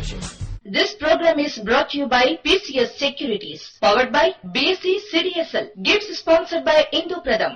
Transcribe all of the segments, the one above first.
Association. This program is brought to you by PCS Securities, powered by BSc CDSL. Gifts sponsored by Indo Pradam.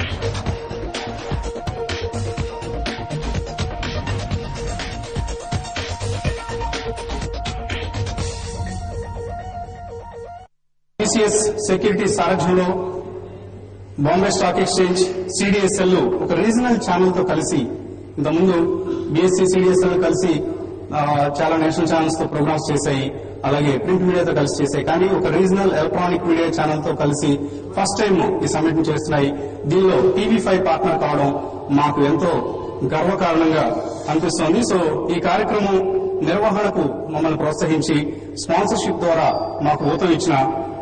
TCS security సారథ్యంలో Bombay stock exchange CDSL ఒక regional channel తో కలిసి ఇంతకుముందు BSc CDSL కలిసి ఆ, చాలా national channels తో programmes చేశాయి అలాగే ప్రింట్ మీడియాతో కలిసి చేశాయి కానీ ఒక రీజనల్ ఎలక్ట్రానిక్ మీడియా ఛానల్ తో కలిసి ఫస్ట్ టైం ఈ సమ్మిట్ ని చేస్తున్నాయి దీనిలో టీవీ ఫైవ్ పార్ట్నర్ కావడం మాకు ఎంతో గర్వకారణంగా అనిపిస్తోంది సో ఈ కార్యక్రమం నిర్వహణకు మమ్మల్ని ప్రోత్సహించి స్పాన్సర్షిప్ ద్వారా మాకు ఊతం ఇచ్చిన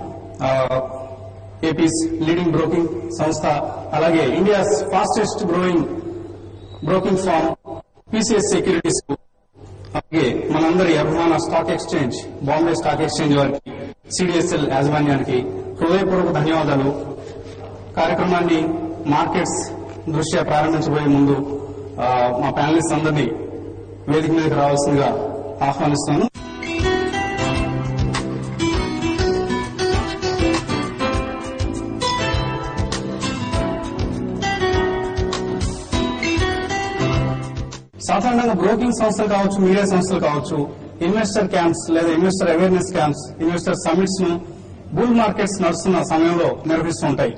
ఏపీస్ లీడింగ్ బ్రోకింగ్ సంస్థ అలాగే India's fastest growing broking firm PCS securities అలాగే మనందరి అభిమాన stock exchange Bombay stock exchange వారికి సిడిఎస్ఎల్ యాజమాన్యానికి హృదయపూర్వక ధన్యవాదాలు కార్యక్రమాన్ని మార్కెట్స్ దృష్ట్యా ప్రారంభించబోయే ముందు ఆ, మా ప్యానలిస్ట్ అందరినీ వేదిక మీదకి రావాల్సిందిగా ఆహ్వానిస్తాను సాధారణంగా బ్రోకింగ్ సంస్థలు కావచ్చు మీడియా సంస్థలు కావచ్చు ఇన్వెస్టర్ క్యాంప్స్ లేదా investor awareness camps investor summits ను బుల్ మార్కెట్స్ నడుస్తున్న సమయంలో నిర్వహిస్తూ ఉంటాయి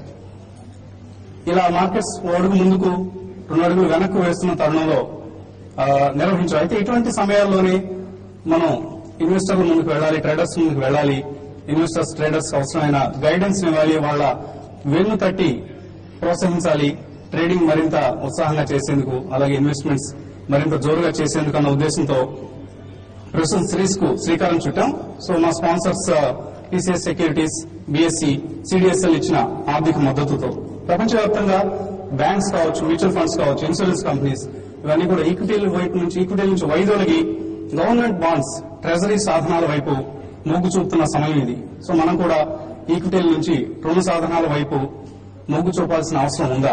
ఇలా మార్కెట్స్ ఓ అడుగు ముందుకు రెండు అడుగులు వెనక్కు వేస్తున్న తరుణంలో ఆ, నిర్వహించారు అయితే ఇటువంటి సమయాల్లోనే మనం ఇన్వెస్టర్ల ముందుకు వెళ్ళాలి ట్రేడర్స్ ముందుకు వెళ్ళాలి ఇన్వెస్టర్స్ ట్రేడర్స్ అవసరమైన గైడెన్స్ ఇవ్వాలి వాళ్ళ వెన్ను తట్టి ప్రోత్సహించాలి ట్రేడింగ్ మరింత ఉత్సాహంగా చేసేందుకు అలాగే ఇన్వెస్ట్మెంట్స్ మరింత జోరుగా చేసేందుకు అన్న ఉద్దేశంతో ప్రస్తుతం సిరీస్ కు శ్రీకారం చుట్టాం సో మా sponsors TCS securities BSE CDSL ఇచ్చిన ఆర్థిక మద్దతుతో ప్రపంచవ్యాప్తంగా బ్యాంక్స్ కావచ్చు మ్యూచువల్ ఫండ్స్ కావచ్చు ఇన్సూరెన్స్ కంపెనీస్ ఇవన్నీ కూడా ఈక్విటీల వైపు నుంచి ఈక్విటీల నుంచి వైదొలిగి గవర్నమెంట్ బాండ్స్ ట్రెజరీ సాధనాల వైపు మొగ్గు చూపుతున్న సమయం ఇది సో మనం కూడా ఈక్విటీల నుంచి రుణ సాధనాల వైపు మొగ్గు చూపాల్సిన అవసరం ఉందా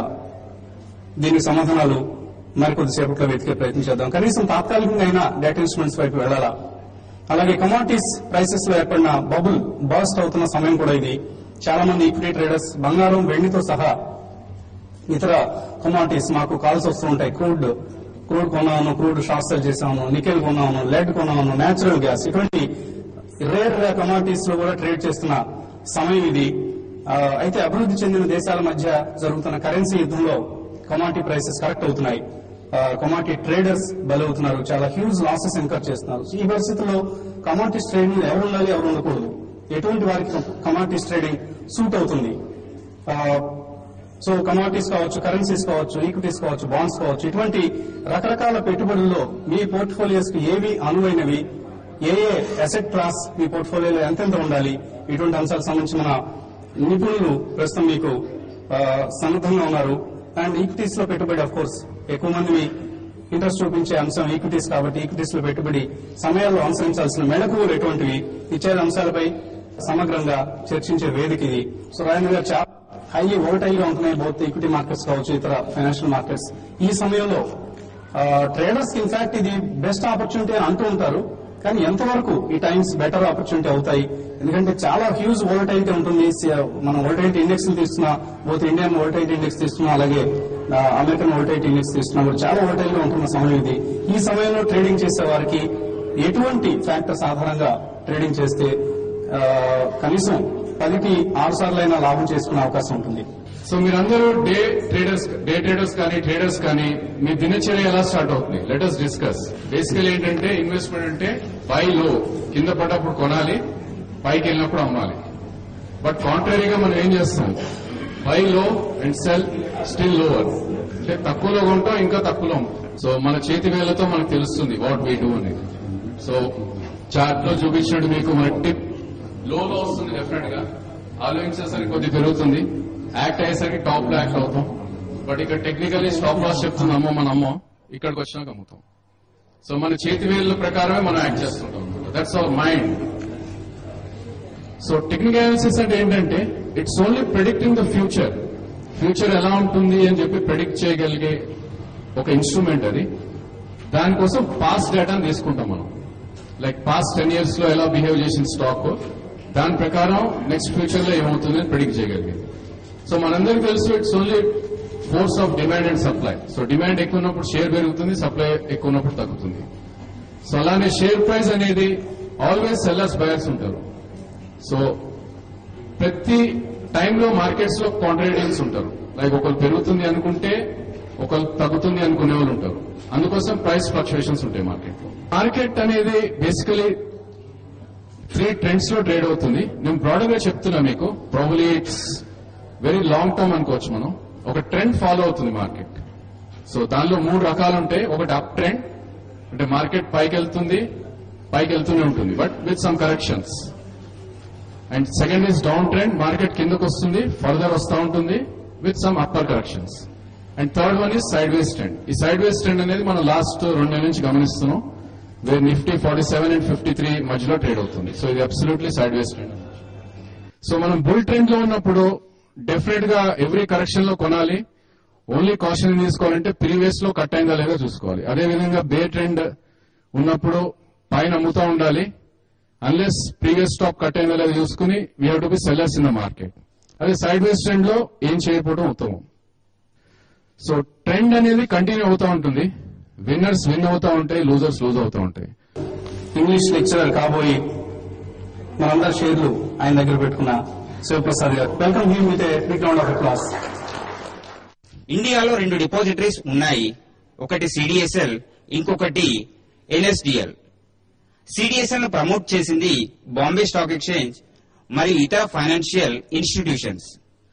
దీనికి సమాధానాలు మరికొద్దిసేపట్లో వెతికే ప్రయత్నం చేద్దాం కనీసం తాత్కాలికంగా అయినా డేటా ఇన్స్ట్రుమెంట్స్ వైపు వెళ్లాలా అలాగే కమాడిటీస్ ప్రైసెస్ లో ఏర్పడిన బబుల్ బర్స్ట్ అవుతున్న సమయం కూడా ఇది చాలా మంది ఈక్విటీ ట్రేడర్స్ బంగారం వెండితో సహా ఇతర కమాడిటీస్ మాకు కాల్స్ వస్తూ ఉంటాయి క్రూడ్ క్రూడ్ కొన్నాము క్రూడ్ షార్ట్ సెల్ చేసాము నికెల్ కొన్నాము లెడ్ కొన్నాము నేచురల్ గ్యాస్ ఇటువంటి రేర్ కమాడిటీస్ లో కూడా ట్రేడ్ చేస్తున్న సమయం ఇది ఆ, అయితే అభివృద్ధి చెందిన దేశాల మధ్య జరుగుతున్న కరెన్సీ యుద్ధంలో కమాడిటీ ప్రైసెస్ కరెక్ట్ అవుతున్నాయి కమాడిటీ ట్రేడర్స్ బలవుతున్నారు చాలా హ్యూజ్ లాసెస్ ఎన్కర్ చేస్తున్నారు ఈ పరిస్థితుల్లో కమాడిటీస్ ట్రేడింగ్ ఎవరు ఉండాలి ఎవరు ఉండకూడదు ఎటువంటి వారికి కమాడిటీస్ ట్రేడింగ్ సూట్ అవుతుంది ఆ, సో కమాడిటీస్ కావచ్చు కరెన్సీస్ కావచ్చు ఈక్విటీస్ కావచ్చు బాండ్స్ కావచ్చు ఇటువంటి రకరకాల పెట్టుబడుల్లో మీ పోర్ట్ఫోలియోస్ కి ఏవి అనువైనవి ఏ ఏ అసెట్ క్లాస్ మీ పోర్ట్ఫోలియోలో ఎంతెంత ఉండాలి ఇటువంటి అంశాలకు సంబంధించి మన నిపుణులు ప్రస్తుతం మీకు ఆ, సన్నద్ధంగా ఉన్నారు అండ్ ఈక్విటీస్ లో పెట్టుబడి అఫ్ కోర్స్ ఎక్కువ మంది ఇంట్రెస్ట్ చూపించే అంశం ఈక్విటీస్ కాబట్టి ఈక్విటీస్ లో పెట్టుబడి సమయాల్లో అనుసరించాల్సిన మెళకువలు ఎటువంటివి ఇచ్చే అంశాలపై సమగ్రంగా చర్చించే వేదిక ఇది సో రాజేంద్ర గారు చాలా హైలీ ఓల్టైల్ గా ఉంటున్నాయి బౌత్ ఈక్విటీ మార్కెట్స్ కావచ్చు ఇతర ఫైనాన్షియల్ మార్కెట్స్ ఈ సమయంలో ట్రేడర్స్ కి ఇన్ఫాక్ట్ ఇది బెస్ట్ ఆపర్చునిటీ అని అంటూ ఉంటారు కానీ ఎంతవరకు ఈ టైమ్స్ బెటర్ ఆపర్చునిటీ అవుతాయి ఎందుకంటే చాలా హ్యూజ్ వోలటైలిటీ ఉంటుంది స- మనం వోలటైలిటీ ఇండెక్స్ తీసుకున్నా బోత్ ఇండియన్ వోలటైలిటీ ఇండెక్స్ తీసుకున్నా అలాగే ఆ, అమెరికన్ వోలటైలిటీ ఇండెక్స్ తీసుకున్నా కూడా చాలా వోలటైల్ గా ఉంటున్న సమయం ఇది ఈ సమయంలో ట్రేడింగ్ చేసే వారికి ఎటువంటి ఫ్యాక్టర్స్ ఆధారంగా ట్రేడింగ్ చేస్తే ఆ, కనీసం పదికి ఆరు సార్లైనా లాభం చేసుకునే అవకాశం ఉంటుంది సో మీరందరూ డే ట్రేడర్స్ డే ట్రేడర్స్ కానీ ట్రేడర్స్ కానీ మీ దినచర్య ఎలా స్టార్ట్ అవుతుంది లెట్ అస్ డిస్కస్ బేసికల్ ఏంటంటే ఇన్వెస్ట్మెంట్ అంటే బై లో కింద పడ్డప్పుడు కొనాలి పైకి వెళ్ళినప్పుడు అమ్మాలి బట్ కాంట్రరీగా మనం ఏం చేస్తాం బై లో అండ్ సెల్ స్టిల్ లోవర్ అంటే తక్కువలో కొంటాం ఇంకా తక్కువలో అమ్ముతాం. సో మన చేతి వేలతో మనకు తెలుస్తుంది వాట్ వీ డూ అనేది సో చార్ట్ లో చూపించినట్టు మీకు మన టిప్ లోలో వస్తుంది డెఫినెట్ గా ఆలోచించేసరికి కొద్దిగా పెరుగుతుంది యాక్ట్ అయ్యేసరికి టాప్ లో యాక్ట్ అవుతాం బట్ ఇక్కడ టెక్నికల్లీ స్టాప్ లాస్ చెప్తుంది అమ్మో మన అమ్మో ఇక్కడికి వచ్చినాక అమ్ముతాం సో మన చేతి వేళ్ళ ప్రకారమే మనం యాక్ట్ చేస్తుంటాం that's our mind so technical analysis అంటే ఏంటంటే it's only predicting the future future ఎలా ఉంటుంది అని చెప్పి ప్రిడిక్ట్ చేయగలిగే ఒక ఇన్స్ట్రుమెంట్ అది దానికోసం పాస్ట్ డేటాను తీసుకుంటాం మనం లైక్ పాస్ట్ టెన్ ఇయర్స్ లో ఎలా బిహేవ్ చేసిన స్టాక్ దాని ప్రకారం నెక్స్ట్ ఫ్యూచర్ లో ఏమవుతుంది అని ప్రిడిక్ట్ చేయగలిగింది సో మనందరికీ తెలుసు it's only force of demand and supply so demand ఎక్కువ ఉన్నప్పుడు షేర్ పెరుగుతుంది సప్లై ఎక్కువ ఉన్నప్పుడు తగ్గుతుంది సో అలానే షేర్ ప్రైస్ అనేది ఆల్వేస్ సెల్లర్స్ బయర్స్ ఉంటారు సో ప్రతి టైంలో మార్కెట్స్ లో కాంట్రాడిక్ట్స్ ఉంటారు లైక్ ఒకరు పెరుగుతుంది అనుకుంటే ఒకరు తగ్గుతుంది అనుకునే వాళ్ళు ఉంటారు అందుకోసం ప్రైస్ ఫ్లక్చుయేషన్స్ ఉంటాయి మార్కెట్ లో మార్కెట్ అనేది బేసికలీ త్రీ ట్రెండ్స్ లో ట్రేడ్ అవుతుంది నేను బ్రాడర్ గా చెప్తున్నా మీకు probably it's very long term అనుకోవచ్చు మనం ఒక ట్రెండ్ ఫాలో అవుతుంది మార్కెట్ సో దానిలో మూడు రకాలు ఉంటాయి ఒకటి అప్ ట్రెండ్ అంటే మార్కెట్ పైకి వెళ్తుంది పైకి వెళ్తూనే ఉంటుంది but with some corrections and second is down trend market కిందకు వస్తుంది ఫర్దర్ వస్తూ ఉంటుంది with some upper corrections and third one is sideways trend ఈ సైడ్ వేస్ ట్రెండ్ అనేది మనం లాస్ట్ రెండు నెలల నుంచి గమనిస్తున్నాం where Nifty forty seven and fifty three మధ్యలో ట్రేడ్ అవుతుంది సో ఇది absolutely sideways trend so మనం బుల్ ట్రెండ్ లో ఉన్నప్పుడు డెఫినెట్ గా ఎవ్రీ కరెక్షన్ లో కొనాలి ఓన్లీ కాషన్ తీసుకోవాలంటే ప్రీవియస్ లో కట్ అయిందా లేదా చూసుకోవాలి అదే విధంగా బే ట్రెండ్ ఉన్నప్పుడు పైన అమ్ముతా ఉండాలి అన్లెస్ ప్రీవియస్ స్టాక్ కట్ అయిందా లేదా చూసుకుని we have to be sellers in the market అదే సైడ్ వేస్ ట్రెండ్ లో ఏం చేయకపోవడం ఉత్తమం సో ట్రెండ్ అనేది కంటిన్యూ అవుతూ ఉంటుంది విన్నర్స్ విన్ అవుతా ఉంటాయి లూజర్స్ లూజ్ అవుతూ ఉంటాయి ఇంగ్లీష్ లెక్చరర్ కాబోయి మనందరి షేర్లు ఆయన దగ్గర పెట్టుకున్న శివప్రసాద్ గారు welcome him with a big round of claps ఇండియాలో రెండు డిపాజిటరీస్ ఉన్నాయి ఒకటి సిడిఎస్ఎల్ ఇంకొకటి ఎన్ఎస్డిఎల్ సిడిఎస్ఎల్ ను ప్రమోట్ చేసింది బాంబే స్టాక్ ఎక్స్చేంజ్ మరియు ఇతర ఫైనాన్షియల్ ఇన్స్టిట్యూషన్స్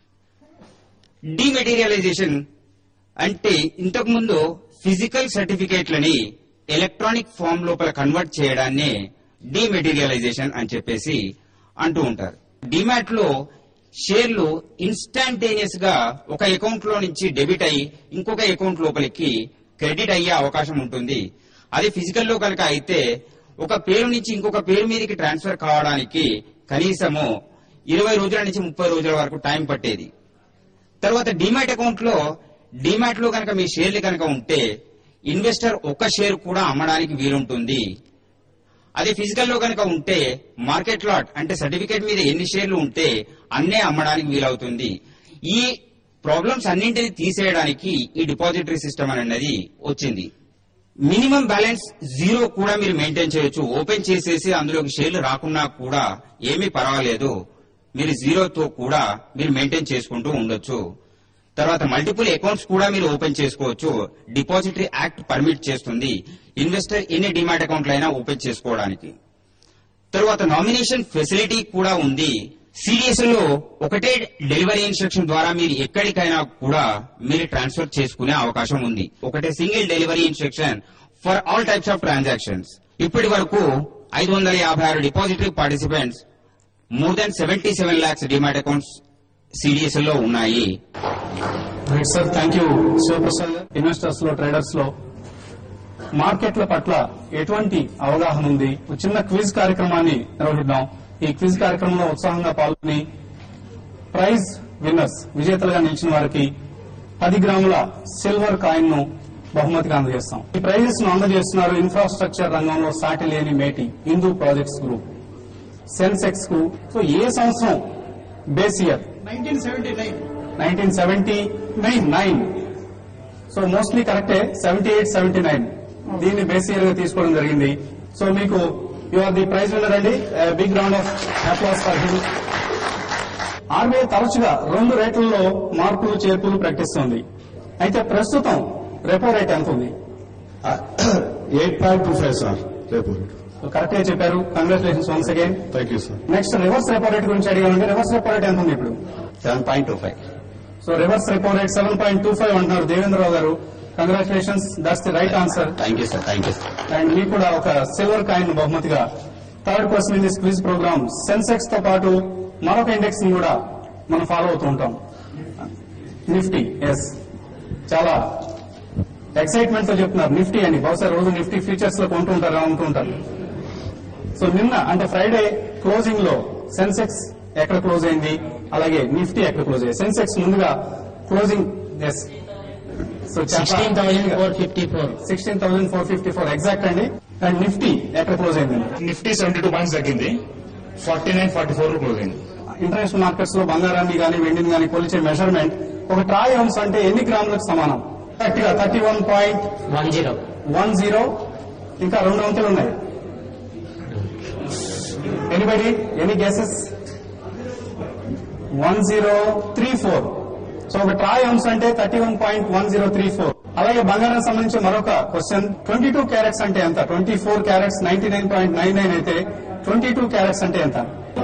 డిమెటీరియలైజేషన్ అంటే ఇంతకు ముందు ఫిజికల్ సర్టిఫికేట్లని ఎలక్ట్రానిక్ ఫామ్ లోపల కన్వర్ట్ చేయడాన్నే డిమెటీరియలైజేషన్ అని చెప్పేసి అంటూ ఉంటారు డిమాట్ లో షేర్లు ఇన్స్టాంటేనియస్ గా ఒక అకౌంట్ లో నుంచి డెబిట్ అయ్యి ఇంకొక అకౌంట్ లోపలికి క్రెడిట్ అయ్యే అవకాశం ఉంటుంది అది ఫిజికల్ లో కనుక అయితే ఒక పేరు నుంచి ఇంకొక పేరు మీదకి ట్రాన్స్ఫర్ కావడానికి కనీసము ఇరవై రోజుల నుంచి ముప్పై రోజుల వరకు టైం పట్టేది తర్వాత డిమాట్ అకౌంట్ లో డిమాట్ లో కనుక మీ షేర్లు కనుక ఉంటే ఇన్వెస్టర్ ఒక్క షేర్ కూడా అమ్మడానికి వీలుంటుంది అదే ఫిజికల్ లో కనుక ఉంటే మార్కెట్ లాట్ అంటే సర్టిఫికేట్ మీద ఎన్ని షేర్లు ఉంటే అన్నే అమ్మడానికి వీలవుతుంది ఈ ప్రాబ్లమ్స్ అన్నింటినీ తీసేయడానికి ఈ డిపాజిటరీ సిస్టమ్ అనేది వచ్చింది మినిమం బ్యాలెన్స్ జీరో కూడా మీరు మెయింటైన్ చేయొచ్చు ఓపెన్ చేసేసి అందులోకి షేర్లు రాకున్నా కూడా ఏమీ పర్వాలేదు మీరు జీరోతో కూడా మీరు మెయింటైన్ చేసుకుంటూ ఉండొచ్చు తర్వాత మల్టిపుల్ అకౌంట్స్ కూడా మీరు ఓపెన్ చేసుకోవచ్చు డిపాజిటరీ యాక్ట్ పర్మిట్ చేస్తుంది ఇన్వెస్టర్ ఎన్ని డిమాట్ అకౌంట్లు అయినా ఓపెన్ చేసుకోవడానికి తర్వాత నామినేషన్ ఫెసిలిటీ కూడా ఉంది సిడిఎస్ లో ఒకటే డెలివరీ ఇన్స్ట్రక్షన్ ద్వారా మీరు ఎక్కడికైనా కూడా మీరు ట్రాన్స్ఫర్ చేసుకునే అవకాశం ఉంది ఒకటే single delivery instruction for all types of transactions ఇప్పటి వరకు ఐదు వందల యాభై ఆరు depository participants more than seventy seven lakhs demat accounts CDS లో ఉన్నాయి right sir thank you Shivaprasad గారు ఇన్వెస్టర్స్ లో ట్రేడర్స్ లో మార్కెట్ల పట్ల ఎటువంటి అవగాహన ఉంది ఒక చిన్న క్విజ్ కార్యక్రమాన్ని నిర్వహిద్దాం ఈ క్విజ్ కార్యక్రమంలో ఉత్సాహంగా పాల్గొని ప్రైజ్ విన్నర్స్ విజేతలుగా నిలిచిన వారికి పది గ్రాముల సిల్వర్ కాయిన్ ను బహుమతిగా అందజేస్తాం ఈ ప్రైజెస్ ను అందజేస్తున్నారు ఇన్ఫ్రాస్ట్రక్చర్ రంగంలో సాటి లేని మేటి హిందూ ప్రాజెక్ట్స్ గ్రూప్ సెన్సెక్స్ కు సో ఏ సంవత్సరం base year nineteen seventy nine nine so mostly కరెక్టే సెవెంటీ ఎయిట్ సెవెంటీ నైన్ దీన్ని బేస్ ఇయర్ గా తీసుకోవడం జరిగింది సో మీకు you are the prize winner అండి big round of applause for him RBI తరచుగా రెండు రేట్లలో మార్పులు చేర్పులు ప్రకటిస్తోంది అయితే ప్రస్తుతం రెపో రేట్ ఎంత ఉంది eight point two five sir రేపు కరెక్ట్ గా చెప్పారు congratulations once again thank you sir next reverse repo rate గురించి అడిగామండి రివర్స్ రెపో రేట్ ఎంత ఉంది ఇప్పుడు seven point two five so reverse repo rate seven point two five అంటున్నారు దేవేంద్రరావు గారు congratulations that's the right answer thank you sir thank you sir and మీకు కూడా ఒక సిల్వర్ కాయిన్ బహుమతిగా third question in this quiz programme Sensex తో పాటు మరొక index ని కూడా మనం ఫాలో అవుతూ ఉంటాం నిఫ్టీ ఎస్ చాలా ఎక్సైట్మెంట్ తో చెప్తున్నారు నిఫ్టీ అని బహుశా రోజు నిఫ్టీ ఫీచర్స్ లో కొంటూ ఉంటారు అమ్ముతూ ఉంటారు సో నిన్న అంటే ఫ్రైడే క్లోజింగ్ లో సెన్సెక్స్ ఎక్కడ క్లోజ్ అయింది అలాగే నిఫ్టీ ఎక్కడ క్లోజ్ అయ్యింది సెన్సెక్స్ ముందుగా closing yes so sixteen thousand four fifty four sixteen thousand four fifty four exact అండి అండ్ నిఫ్టీ ఎక్కడ క్లోజ్ అయిందండి నిఫ్టీ సెవెంటీ టూ పాయింట్స్ తగ్గింది forty nine forty four close అయింది ఇంటర్నేషనల్ మార్కెట్స్ లో బంగారాన్ని కానీ వెండిని కానీ కొలిచే మెజర్మెంట్ ఒక ట్రాయ్ ఔన్స్ అంటే ఎన్ని గ్రాములకు సమానం కరెక్ట్గా thirty one point one zero one zero ఇంకా రెండు అంకెలు ఉన్నాయి anybody any guesses one zero three four so ఒక ట్రాయ్ ఔన్స్ అంటే thirty one point one zero three four అలాగే బంగారం సంబంధించి మరొక క్వశ్చన్ ట్వంటీ టూ క్యారెట్స్ అంటే ఎంత twenty four carats ninety nine point nine nine అయితే ట్వంటీ టూ క్యారెట్స్ అంటే ఎంత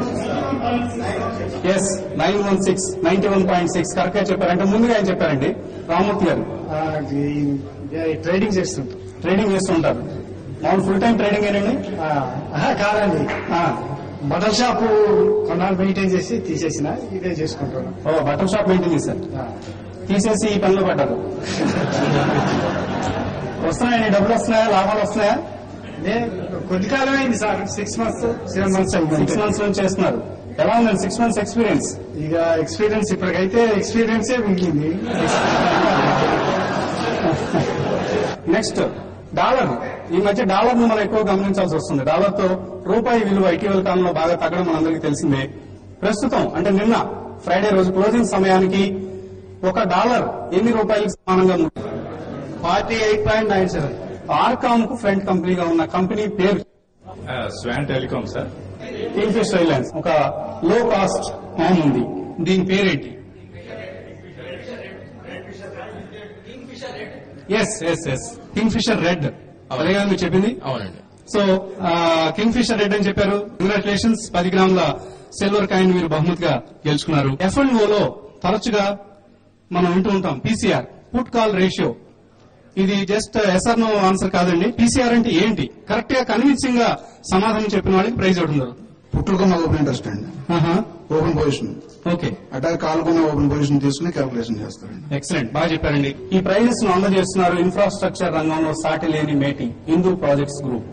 yes nine one six ninety one point six correct గా చెప్పారు అంటే ముందుగా ఏం చెప్పారండి రామూర్తి గారు ట్రేడింగ్ చేస్తుంటాం ట్రేడింగ్ చేస్తుంటారు మామూలు ఫుల్ టైం ట్రేడింగ్ ఏనండి ఆ, ఆహా, కాదండి ఆ, బట్టల షాపు కొన్నాళ్ళు మెయింటైన్ చేసి తీసేసిన ఇదే చేసుకుంటున్నాం ఓ బట్టల షాప్ మెయింటైన్ చేశారు ఆ, తీసేసి ఈ పనిలో పడ్డారు వస్తున్నాయండి డబ్బులు వస్తున్నాయా లాభాలు వస్తున్నాయా నే కొద్ది కాలం అయింది sir six months seven months six అయింది మంత్స్ నుంచి చేస్తున్నారు ఎలా ఉందండి సిక్స్ మంత్స్ ఎక్స్పీరియన్స్ ఇక ఎక్స్పీరియన్స్ ఇప్పటికైతే ఎక్స్పీరియన్సే మిగిలింది నెక్స్ట్ డాలర్ ఈ మధ్య డాలర్ ను మనం ఎక్కువ గమనించాల్సి వస్తుంది డాలర్ తో రూపాయి విలువ ఇటీవల కాలంలో బాగా తగ్గడం మనందరికీ తెలిసిందే ప్రస్తుతం అంటే నిన్న ఫ్రైడే రోజు క్లోజింగ్ సమయానికి ఒక డాలర్ ఎన్ని రూపాయలకు సమానంగా forty eight point nine seven RCom కు ఫ్రంట్ కంపెనీగా ఉన్న కంపెనీ పేరు Swan Telecom sir Kingfisher airlines ఒక లో కాస్ట్ హోమ్ ఉంది దీని పేరేంటి yes yes yes Kingfisher Red అదే కదా మీరు చెప్పింది అవునండి సో కింగ్ ఫిషర్ రెడ్ అని చెప్పారు కంగ్రాచులేషన్స్ పది గ్రాముల సిల్వర్ కాయిన్ మీరు బహుమతిగా గెలుచుకున్నారు ఎఫ్ అండ్ ఓలో తరచుగా మనం వింటూ ఉంటాం పీసీఆర్ పుట్ కాల్ రేషియో ఇది జస్ట్ ఎస్ఆర్ నో ఆన్సర్ కాదండి పీసీఆర్ అంటే ఏంటి కరెక్ట్ గా కన్విన్సింగ్ గా సమాధానం చెప్పిన వాళ్ళకి ప్రైజ్ ఒకటి ఉంది పుట్టుకున్న ఓపెన్ ఇంట్రెస్ట్ అండి ఓపెన్ పొజిషన్ ఓకే అటాక్ కాలుకున్న ఓపెన్ పొజిషన్ తీసుకుని క్యాల్కులేషన్ చేస్తారండి ఎక్సలెంట్ బాగా చెప్పారండి ఈ ప్రైజెస్ ను అందజేస్తున్నారు ఇన్ఫ్రాస్ట్రక్చర్ రంగంలో సాటి లేని మేటి Hindu projects group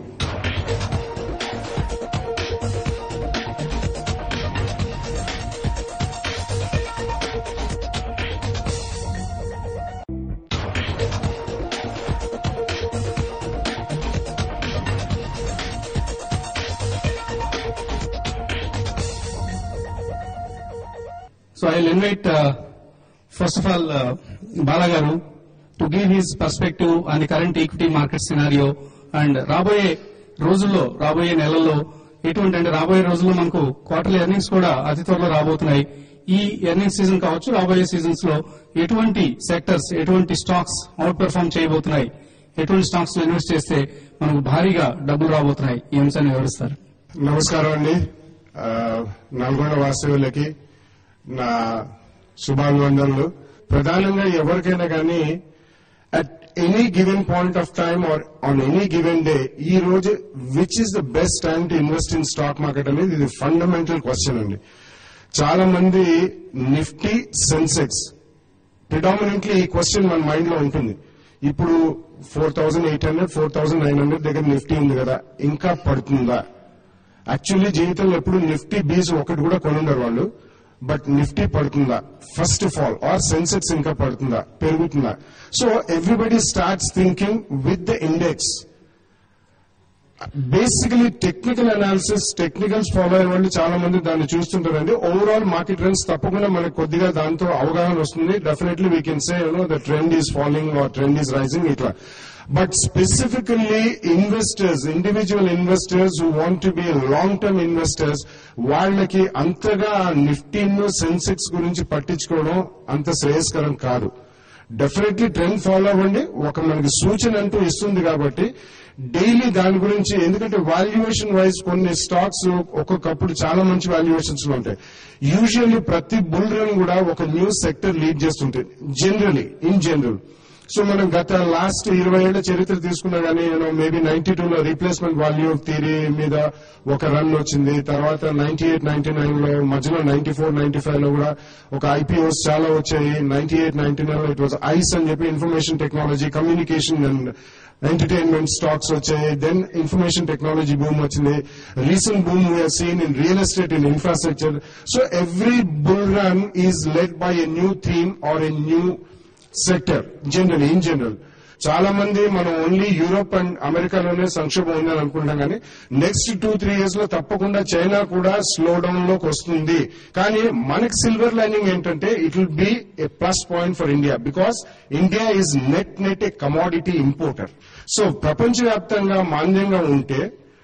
So I'll invite, uh, first of all, uh, Bala garu to give his perspective on the current equity market scenario and రాబోయే రోజుల్లో రాబోయే నెలల్లో ఎటువంటి అంటే రాబోయే రోజుల్లో మనకు క్వార్టర్లీ ఎర్నింగ్స్ కూడా అతి త్వరలో రాబోతున్నాయి ఈ ఎర్నింగ్ సీజన్ కావచ్చు రాబోయే సీజన్స్ లో ఎటువంటి సెక్టర్స్ ఎటువంటి స్టాక్స్ అవుట్ పెర్ఫార్మ్ చేయబోతున్నాయి ఎటువంటి స్టాక్స్ లో ఇన్వెస్ట్ చేస్తే మనకు భారీగా డబ్బులు రాబోతున్నాయి ఈ అంశాన్ని వివరిస్తారు నమస్కారం అండి ఆ, నల్గొండ వాస్తవ్యులకి నా శుభాభివందనలు ప్రధానంగా ఎవరికైనా కానీ at any given point of time or on any given day ఈ రోజు which is the best time to invest in stock market అనేది ఇది ఫండమెంటల్ క్వశ్చన్ అండి చాలా మంది నిఫ్టీ సెన్సెక్స్ ప్రిడామినెంట్లీ ఈ క్వశ్చన్ మన మైండ్ లో ఉంటుంది ఇప్పుడు four thousand eight hundred four thousand nine hundred దగ్గర నిఫ్టీ ఉంది కదా ఇంకా పడుతుందా యాక్చువల్లీ జీవితంలో ఎప్పుడు నిఫ్టీ బీస్ ఒకటి కూడా కొనుండరు వాళ్ళు బట్ నిఫ్టీ పడుతుందా first of all or Sensex ఇంకా పడుతుందా పెరుగుతుందా so everybody starts thinking with the index basically technical analysis technicals follow అయ్యే వాళ్ళు చాలా మంది దాన్ని చూస్తుంటారండి ఓవరాల్ మార్కెట్ ట్రెండ్స్ తప్పకుండా మనకు కొద్దిగా దాంతో అవగాహన వస్తుంది definitely we can say you know the trend is following or trend is rising ఇట్లా but specifically investors individual investors who want to be long term investors వాళ్ళకి అంతగా నిఫ్టీన్ సెన్సెక్స్ గురించి పట్టించుకోవడం అంత శ్రేయస్కరం కాదు డెఫినెట్లీ ట్రెండ్ ఫాలో అవ్వండి ఒక మనకి సూచన అంటూ ఇస్తుంది కాబట్టి డైలీ దాని గురించి ఎందుకంటే వాల్యుయేషన్ వైజ్ కొన్ని స్టాక్స్ ఒక్కొక్కప్పుడు చాలా మంచి వాల్యుయేషన్స్ లో ఉంటాయి యూజువల్లీ ప్రతి బుల్ రన్ కూడా ఒక న్యూ సెక్టర్ లీడ్ చేస్తుంటుంది జనరలీ ఇన్ జనరల్ సో మనం గత లాస్ట్ ఇరవై ఏళ్ల చరిత్ర తీసుకున్నా కానీ నేను మేబీ నైన్టీ టూ లో రీప్లేస్మెంట్ వాల్యూ థియరీ మీద ఒక రన్ వచ్చింది తర్వాత నైన్టీ ఎయిట్ నైన్టీ నైన్ లో మధ్యలో నైన్టీ ఫోర్ నైన్టీ ఫైవ్ లో కూడా ఒక ఐపీఓస్ చాలా వచ్చాయి నైన్టీ ఎయిట్ నైన్టీ నైన్ లో ఇట్ వాజ్ ఐస్ అని చెప్పి information technology communication and entertainment stocks వచ్చాయి దెన్ ఇన్ఫర్మేషన్ టెక్నాలజీ బూమ్ వచ్చింది recent boom we're seen in real estate in infrastructure so every bull run is led by a new theme or a new sector generally in general చాలా మంది మనం only Europe and అమెరికాలోనే సంక్షోభం ఉందని అనుకుంటాం కానీ next two three years లో తప్పకుండా చైనా కూడా స్లో డౌన్ లోకి వస్తుంది కానీ మనకి సిల్వర్ లైనింగ్ ఏంటంటే it will be a plus point for India because India is net net a commodity importer so ప్రపంచవ్యాప్తంగా మాంద్యంగా ఉంటే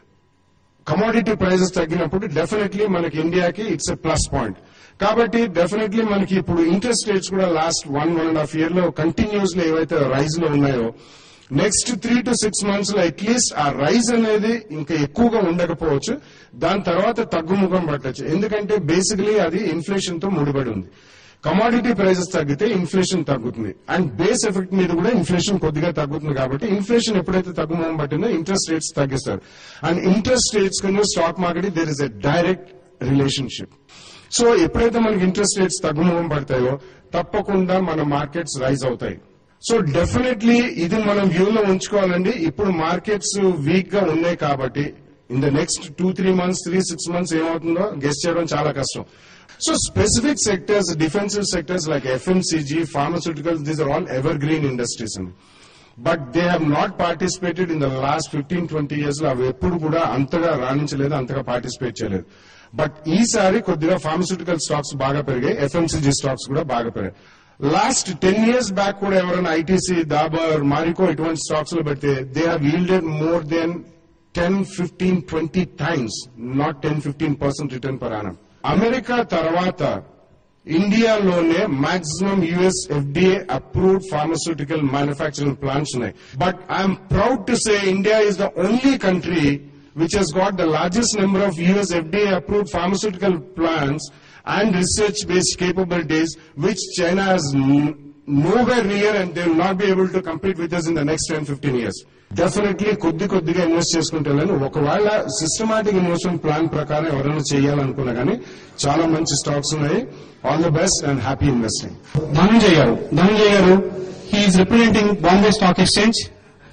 కమోడిటీ ప్రైజెస్ తగ్గినప్పుడు డెఫినెట్లీ మనకి ఇండియాకి ఇట్స్ ఎ ప్లస్ పాయింట్ కాబట్టి డెఫినెట్లీ మనకి ఇప్పుడు ఇంట్రెస్ట్ రేట్స్ కూడా last one one and half year లో కంటిన్యూస్ లో ఏవైతే రైజ్ లో ఉన్నాయో next three to six months లో అట్లీస్ట్ ఆ రైజ్ అనేది ఇంకా ఎక్కువగా ఉండకపోవచ్చు దాని తర్వాత తగ్గుముఖం పట్టచ్చు ఎందుకంటే బేసికలీ అది ఇన్ఫ్లేషన్ తో ముడిపడి ఉంది కమాడిటీ ప్రైసెస్ తగ్గితే ఇన్ఫ్లేషన్ తగ్గుతుంది అండ్ బేస్ ఎఫెక్ట్ మీద కూడా ఇన్ఫ్లేషన్ కొద్దిగా తగ్గుతుంది కాబట్టి ఇన్ఫ్లేషన్ ఎప్పుడైతే తగ్గుముఖం పట్టిందో ఇంట్రెస్ట్ రేట్స్ తగ్గిస్తారు అండ్ ఇంట్రెస్ట్ రేట్స్ కింద stock market there is a direct relationship so ఎప్పుడైతే మనకి ఇంట్రెస్ట్ రేట్స్ తగ్గుముఖం పడతాయో తప్పకుండా మన మార్కెట్స్ రైజ్ అవుతాయి సో డెఫినెట్లీ ఇది మనం వ్యూలో ఉంచుకోవాలండి ఇప్పుడు మార్కెట్స్ వీక్ గా ఉన్నాయి కాబట్టి in the next two three months three six months ఏమవుతుందో గెస్ట్ చేయడం చాలా కష్టం so specific sectors defensive sectors like FMCG pharmaceuticals these are all evergreen industries అండి but they have not participated in the last fifteen twenty years లో అవి ఎప్పుడు కూడా అంతగా రాణించలేదు అంతగా పార్టిసిపేట్ చేయలేదు బట్ ఈసారి కొద్దిగా ఫార్మస్యూటికల్ స్టాక్స్ బాగా పెరిగాయి ఎఫ్ఎంసీజీ స్టాక్స్ కూడా బాగా పెరిగాయి లాస్ట్ టెన్ ఇయర్స్ బ్యాక్ కూడా ఎవరైనా ఐటీసీ దాబర్ మారికో ఇటువంటి స్టాక్స్ లో పెడితే they have yielded more than ten fifteen twenty times not ten fifteen percent return per annum America తర్వాత ఇండియాలోనే maximum US FDA approved pharmaceutical manufacturing plants ఉన్నాయి but I'm proud to say India is the only country which has got the largest number of US FDA approved pharmaceutical plants and research based capabilities which China has n- nowhere near and they will not be able to compete with us in the next 10 15 years. Definitely కొద్ది కొద్దిగా invest చేసుకుంటే వెళ్ళాను ఒకవేళ systematic investment plan ప్రకారం ఎవరైనా చేయాలనుకున్నా కానీ చాలా మంచి స్టాక్స్ ఉన్నాయి all the best and happy investing Dhananjay గారు ధనంజయ్ గారు he's representing Bombay stock exchange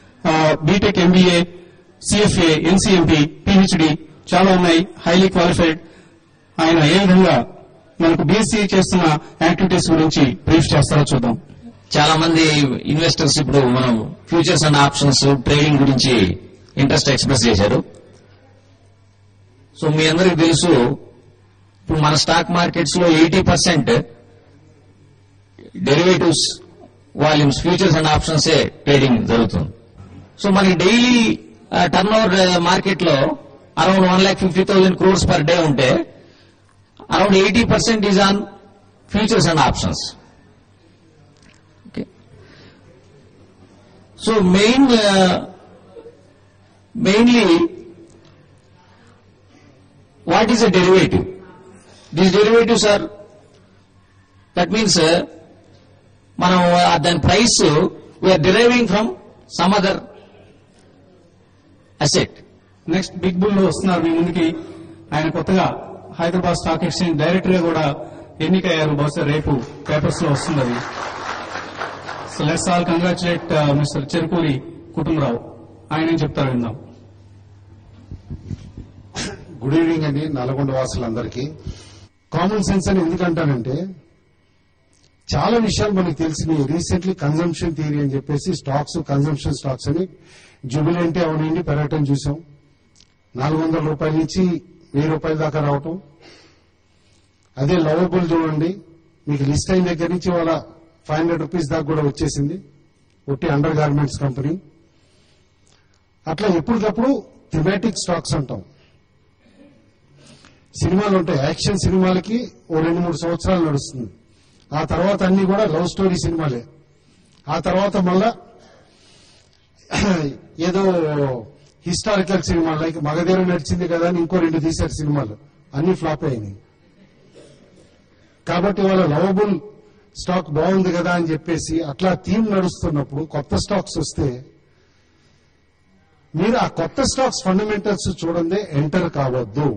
BTech MBA CFA NCMP PhD చాలా ఉన్నాయి హైలీ క్వాలిఫైడ్ ఆయన ఏ విధంగా మనకు బీఎస్సీ చేస్తున్న యాక్టివిటీస్ గురించి బ్రీఫ్ చేస్తారో చూద్దాం చాలా మంది ఇన్వెస్టర్స్ ఇప్పుడు మనం ఫ్యూచర్స్ అండ్ ఆప్షన్స్ ట్రేడింగ్ గురించి ఇంట్రెస్ట్ ఎక్స్ప్రెస్ చేశారు సో మీ అందరికీ తెలుసు ఇప్పుడు మన స్టాక్ మార్కెట్స్ లో eighty percent derivatives volumes futures and options trading జరుగుతుంది సో మనకి డైలీ టర్న్ ఓవర్ మార్కెట్ లో around one lakh fifty thousand crores per day ఉంటే around eighty percent is on futures and options So main, uh, mainly, what is a derivative? These derivatives are, that means, uh, మనం uh, దాని price we're deriving from some other asset next big bull వస్తున్నారు మీ ముందుకి ఆయన కొత్తగా Hyderabad stock exchange director గా కూడా ఎన్నికయ్యారు బహుశా రేపు పేపర్స్ లో వస్తుంది అది so let's all congratulate mister Cherukuri Kutumbarao ఆయన ఏం చెప్తారో విందాం గుడ్ ఈవినింగ్ అండి నల్గొండ వాసులందరికీ కామన్ సెన్స్ అని ఎందుకంటానంటే చాలా విషయాలు మనకు తెలిసినాయి రీసెంట్లీ కన్జంప్షన్ థియరీ అని చెప్పేసి స్టాక్స్ కన్జంప్షన్ స్టాక్స్ అని జుబిలెంటే అవనండి పెరగటం చూసాం నాలుగు వందల రూపాయల నుంచి వెయ్యి రూపాయల దాకా రావటం అదే లవబుల్ చూడండి మీకు లిస్ట్ అయిన దగ్గర నుంచి వాళ్ళ ఫైవ్ హండ్రెడ్ రూపీస్ దాకా కూడా వచ్చేసింది ఒట్టి అండర్ గార్మెంట్స్ కంపెనీ అట్లా ఎప్పటికప్పుడు థిమాటిక్ స్టాక్స్ అంటాం సినిమాలు ఉంటాయి యాక్షన్ సినిమాలకి ఓ రెండు మూడు సంవత్సరాలు నడుస్తుంది ఆ తర్వాత అన్ని కూడా లవ్ స్టోరీ సినిమాలే ఆ తర్వాత మళ్ళా ఏదో హిస్టారికల్ సినిమాలు లైక్ మగధీర నడిచింది కదా అని ఇంకో రెండు తీశారు సినిమాలు అన్ని ఫ్లాప్ అయినాయి కాబట్టి వాళ్ళ లవబుల్ స్టాక్ బాగుంది కదా అని చెప్పేసి అట్లా థీమ్ నడుస్తున్నప్పుడు కొత్త స్టాక్స్ వస్తే మీరు ఆ కొత్త స్టాక్స్ ఫండమెంటల్స్ చూడండి ఎంటర్ కావద్దు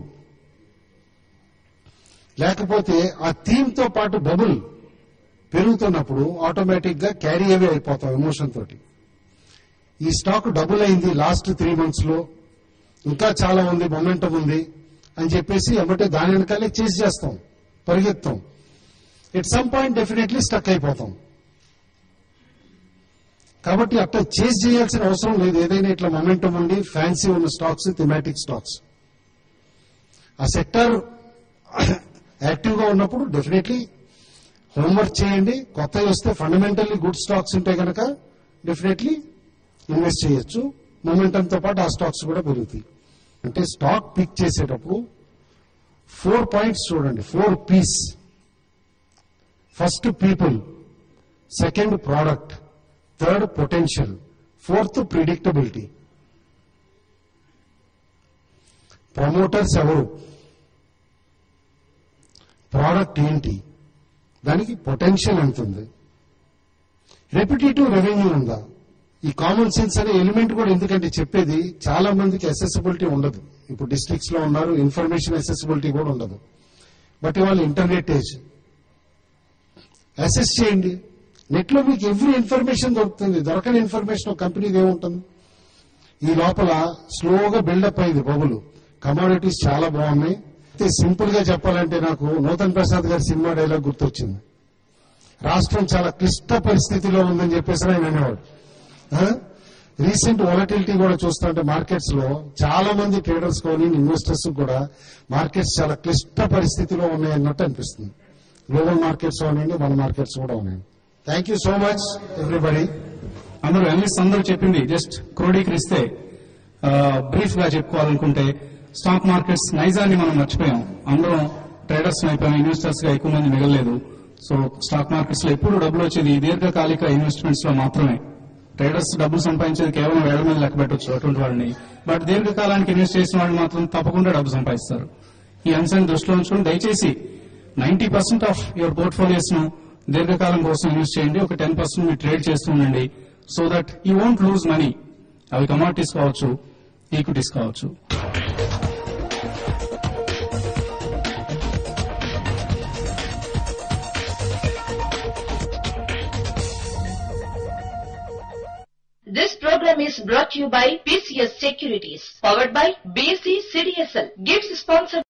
లేకపోతే ఆ థీమ్ తో పాటు బబుల్ పెరుగుతున్నప్పుడు ఆటోమేటిక్ గా క్యారీ అవే అయిపోతాం ఎమోషన్ తోటి ఈ స్టాక్ డబుల్ అయింది లాస్ట్ త్రీ మంత్స్ లో ఇంకా చాలా ఉంది మొమెంటం ఉంది అని చెప్పేసి ఎమ్మటే దాని వెనకాలే చేసి చేస్తాం పరిగెత్తాం at some point definitely stuck అయిపోతాం కాబట్టి అట్లా చేసి చేయాల్సిన అవసరం లేదు ఏదైనా ఇట్లా మొమెంటం ఉండి ఫ్యాన్సీ ఉన్న స్టాక్స్ థిమాటిక్ స్టాక్స్ ఆ సెక్టర్ యాక్టివ్ గా ఉన్నప్పుడు డెఫినెట్లీ హోంవర్క్ చేయండి కొత్తవి వస్తే ఫండమెంటల్లీ గుడ్ స్టాక్స్ ఉంటే కనుక డెఫినెట్లీ ఇన్వెస్ట్ చేయొచ్చు మొమెంటంతో పాటు ఆ స్టాక్స్ కూడా పెరుగుతాయి అంటే స్టాక్ పిక్ చేసేటప్పుడు ఫోర్ పాయింట్స్ చూడండి four Ps first people second product third potential fourth predictability promoters ఎవరు ప్రోడక్ట్ ఏంటి దానికి పొటెన్షియల్ ఎంత ఉంది రెపిటేటివ్ రెవెన్యూ ఉందా ఈ కామన్ సెన్స్ అనే ఎలిమెంట్ కూడా ఎందుకంటే చెప్పేది చాలా మందికి అసెసిబిలిటీ ఉండదు ఇప్పుడు డిస్ట్రిక్ట్స్ లో ఉన్నారు ఇన్ఫర్మేషన్ అసెసిబిలిటీ కూడా ఉండదు బట్ ఇవాళ ఇంటర్నెట్ ఏజ్ అసెస్ చేయండి నెట్ లో మీకు ఎవ్రీ ఇన్ఫర్మేషన్ దొరుకుతుంది దొరకని ఇన్ఫర్మేషన్ ఒక కంపెనీది ఏముంటుంది ఈ లోపల స్లోగా బిల్డప్ అయింది బబులు కమాడిటీస్ చాలా బాగున్నాయి అయితే సింపుల్ గా చెప్పాలంటే నాకు నూతన్ ప్రసాద్ గారి సినిమా డైలాగ్ గుర్తొచ్చింది రాష్ట్రం చాలా క్లిష్ట పరిస్థితిలో ఉందని చెప్పేసి ఆయన అనేవాడు రీసెంట్ వాలటిలిటీ కూడా చూస్తుంటే మార్కెట్స్ లో చాలా మంది ట్రేడర్స్ కానీ ఇన్వెస్టర్స్ కూడా మార్కెట్స్ చాలా క్లిష్ట పరిస్థితిలో ఉన్నాయన్నట్టు అనిపిస్తుంది గ్లోబల్ మార్కెట్స్ ఉన్నాయండి మన మార్కెట్స్ కూడా ఉన్నాయండి thank you so much everybody అందరూ అనలిస్ట్ అందరూ చెప్పింది జస్ట్ క్రోడీకరిస్తే బ్రీఫ్ గా చెప్పుకోవాలనుకుంటే స్టాక్ మార్కెట్స్ నైజాన్ని మనం మర్చిపోయాం అందరం ట్రేడర్స్ అయిపోయాం ఇన్వెస్టర్స్ గా ఎక్కువ మంది మిగలలేదు సో స్టాక్ మార్కెట్స్ లో ఎప్పుడు డబ్బులు వచ్చేది దీర్ఘకాలిక ఇన్వెస్ట్మెంట్స్ లో మాత్రమే ట్రేడర్స్ డబ్బులు సంపాదించేది కేవలం వేల మీద లెక్క పెట్టవచ్చు అటువంటి వాళ్ళని బట్ దీర్ఘకాలానికి ఇన్వెస్ట్ చేసిన వాళ్ళు మాత్రం తప్పకుండా డబ్బు సంపాదిస్తారు ఈ అంశాన్ని దృష్టిలో ఉంచుకుని దయచేసి ninety percent of your portfolios ను దీర్ఘకాలం కోసం ఇన్వెస్ట్ చేయండి ఒక టెన్ పర్సెంట్ మీరు ట్రేడ్ చేస్తూ ఉండండి so that you won't lose money అవి కమాడిటీస్ కావచ్చు ఈక్విటీస్ కావచ్చు This program is brought to you by PCS Securities, powered by BSC CDSL. Gives sponsor